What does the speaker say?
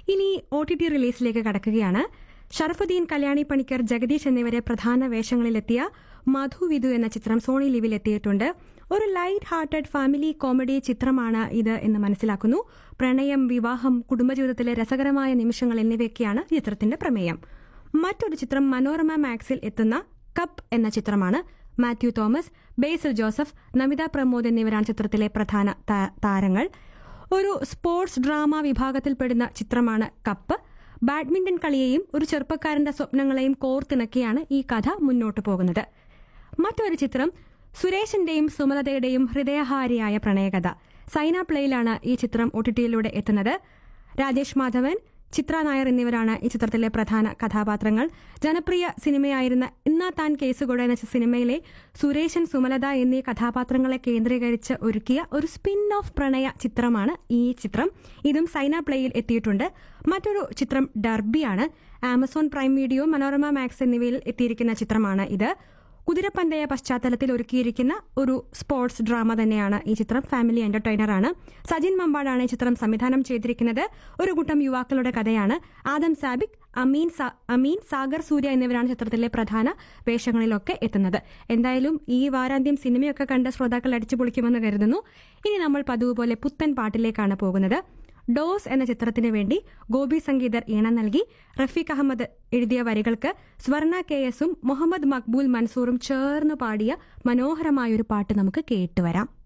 ഇനി O T T റിലീസിലേക്ക് കടക്കുകയാണ് ഷറഫുദ്ദീൻ കല്യാണി പണിക്കർ ജഗദീഷ് എന്നിവരെ പ്രധാന വേഷങ്ങളിലെത്തിയ മധു വിധു എന്ന ചിത്രം സോണി ലിവിൽ എത്തിയിട്ടുണ്ട് ഒരു ലൈറ്റ് ഹാർട്ടഡ് ഫാമിലി കോമഡി ചിത്രമാണ് ഇത് എന്ന് മനസ്സിലാക്കുന്നു പ്രണയം വിവാഹം കുടുംബജീവിതത്തിലെ രസകരമായ നിമിഷങ്ങൾ എന്നിവയൊക്കെയാണ് ചിത്രത്തിന്റെ പ്രമേയം മറ്റൊരു ചിത്രം മനോരമ മാക്സിൽ എത്തുന്ന കപ്പ് എന്ന ചിത്രമാണ് മാത്യു തോമസ് ബേസിൽ ജോസഫ് നമിത പ്രമോദ് എന്നിവരാണ് ചിത്രത്തിലെ പ്രധാന താ- താരങ്ങൾ ഒരു സ്പോർട്സ് ഡ്രാമ വിഭാഗത്തിൽപ്പെടുന്ന ചിത്രമാണ് കപ്പ് ബാഡ്മിന്റൺ കളിയെയും ഒരു ചെറുപ്പക്കാരന്റെ സ്വപ്നങ്ങളെയും കോർത്തിണക്കിയാണ് ഈ കഥ മുന്നോട്ടു പോകുന്നത് മറ്റൊരു ചിത്രം സുരേഷിന്റെയും സുമലതയുടെയും ഹൃദയഹാരിയായ പ്രണയകഥ സൈന പ്ലേയിലാണ് ഈ ചിത്രം ഒ ടി ടിയിലൂടെ എത്തുന്നത് രാജേഷ് മാധവൻ ചിത്ര നായർ എന്നിവരാണ് ഈ ചിത്രത്തിലെ പ്രധാന കഥാപാത്രങ്ങൾ ജനപ്രിയ സിനിമയായിരുന്ന ഇന്നാ താൻ കേസുകൊട എന്ന സിനിമയിലെ സുരേഷൻ സുമലത എന്നീ കഥാപാത്രങ്ങളെ കേന്ദ്രീകരിച്ച് ഒരുക്കിയ ഒരു സ്പിൻ ഓഫ് പ്രണയ ചിത്രമാണ് ഈ ചിത്രം ഇതും സൈന പ്ലേയിൽ എത്തിയിട്ടുണ്ട് മറ്റൊരു ചിത്രം ഡർബിയാണ് Amazon prime video Manorama max എന്നിവയിൽ എത്തിയിരിക്കുന്ന ചിത്രമാണ് ഇത് കുതിരപ്പന്തയ പശ്ചാത്തലത്തിൽ ഒരുക്കിയിരിക്കുന്ന ഒരു സ്പോർട്സ് ഡ്രാമ തന്നെയാണ് ഈ ചിത്രം ഫാമിലി എന്റർടൈനറാണ് സജിൻ മമ്പാടാണ് ഈ ചിത്രം സംവിധാനം ചെയ്തിരിക്കുന്നത് ഒരു കൂട്ടം യുവാക്കളുടെ കഥയാണ് ആദം സാബിക് അമീൻ സാ- അമീൻ സാഗർ സൂര്യ എന്നിവരാണ് ചിത്രത്തിലെ പ്രധാന വേഷങ്ങളിലൊക്കെ എത്തുന്നത് എന്തായാലും ഈ വാരാന്ത്യം സിനിമയൊക്കെ കണ്ട് ശ്രോതാക്കൾ അടിച്ചു പൊളിക്കുമെന്ന് കരുതുന്നു ഇനി നമ്മൾ പതിവ് പോലെ പുത്തൻ പാട്ടിലേക്കാണ് പോകുന്നത് ഡോസ് എന്ന ചിത്രത്തിന് വേണ്ടി ഗോപി സംഗീതർ ഈണം നൽകി റഫീഖ് അഹമ്മദ് എഴുതിയ വരികൾക്ക് സ്വർണ കെ എസും മുഹമ്മദ് മക്ബൂൽ മൻസൂറും ചേർന്ന് പാടിയ മനോഹരമായൊരു പാട്ട് നമുക്ക് കേട്ടുവരാം